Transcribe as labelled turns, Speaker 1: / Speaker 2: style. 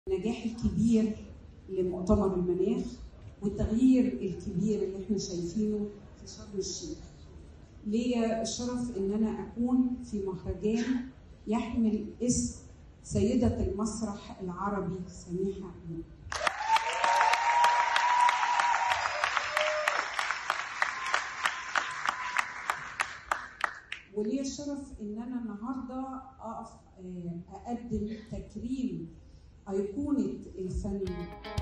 Speaker 1: النجاح الكبير لمؤتمر المناخ والتغيير الكبير اللي احنا شايفينه في شرم الشيخ. ليا الشرف ان انا اكون في مهرجان يحمل اسم سيدة المسرح العربي سميحة أمين. وليا الشرف ان انا النهارده اقف آه، اقدم تكريم ايقونه الفن